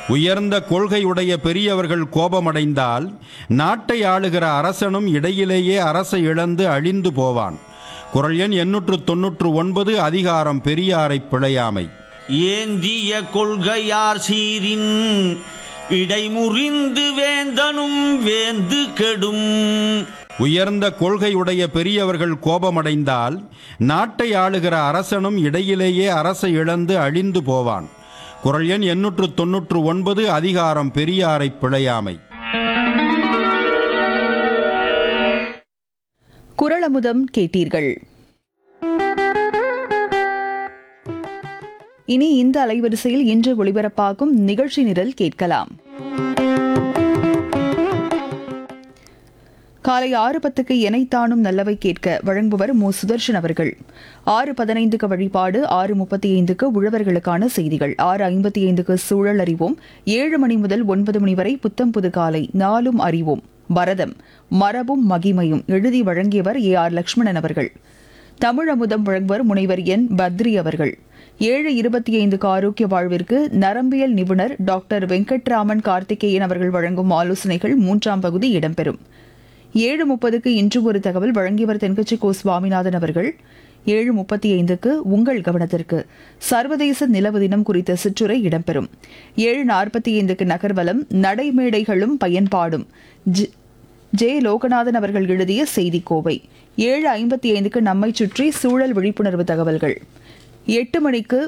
உயர்ந்த கொள்கையுடைய பெரியவர்கள் கோபமடைந்தால் நாட்டை ஆளுகிற அரசனும் இடையிலேயே அரசை இழந்து அழிந்து போவான் குரல் எண் எண்ணூற்று தொன்னூற்று ஒன்பது அதிகாரம் பெரியாரை பிழையாமை ஏந்திய கொள்கையார் சீரின் இடைமுறிந்து வேந்தனும் வேந்து கெடும் உயர்ந்த கொள்கையுடைய பெரியவர்கள் கோபமடைந்தால் நாட்டை ஆளுகிற அரசனும் இடையிலேயே அரசை இழந்து அழிந்து போவான் குரல் எண் எண்ணூற்று தொன்னூற்று ஒன்பது அதிகாரம் பெரியாரை பிழையாமை குரலமுதம் கேட்டீர்கள் இனி இந்த அலைவரிசையில் இன்று ஒளிபரப்பாகும் நிகழ்ச்சி நிரல் கேட்கலாம் காலை ஆறு பத்துக்கு எனைத்தானும் நல்லவை கேட்க வழங்குபவர் மு சுதர்ஷன் அவர்கள் ஆறு பதினைந்துக்கு வழிபாடு ஆறு முப்பத்தி ஐந்துக்கு உழவர்களுக்கான செய்திகள் ஆறு ஐம்பத்தி ஐந்துக்கு சூழல் அறிவோம் ஏழு மணி முதல் ஒன்பது மணி வரை புத்தம் புது காலை நாளும் அறிவோம் பரதம் மரபும் மகிமையும் எழுதி வழங்கியவர் ஏ ஆர் லட்சுமணன் அவர்கள் தமிழ் அமுதம் வழங்குவர் முனைவர் என் பத்ரி அவர்கள் ஏழு இருபத்தி ஐந்துக்கு ஆரோக்கிய வாழ்விற்கு நரம்பியல் நிபுணர் டாக்டர் வெங்கட்ராமன் கார்த்திகேயன் அவர்கள் வழங்கும் ஆலோசனைகள் மூன்றாம் பகுதி இடம்பெறும் ஏழு முப்பதுக்கு இன்று ஒரு தகவல் வழங்கியவர் தென்கட்சி கோ சுவாமிநாதன் அவர்கள் ஏழு முப்பத்தி ஐந்துக்கு உங்கள் கவனத்திற்கு சர்வதேச நிலவு தினம் குறித்த சிற்றுரை இடம்பெறும் ஏழு நாற்பத்தி ஐந்துக்கு நகர்வலம் நடைமேடைகளும் பயன்பாடும் ஜ- ஜே லோகநாதன் அவர்கள் எழுதிய செய்திக்கோவை ஏழு ஐம்பத்தி ஐந்துக்கு நம்மை சுற்றி சூழல் விழிப்புணர்வு தகவல்கள் எட்டு மணிக்கு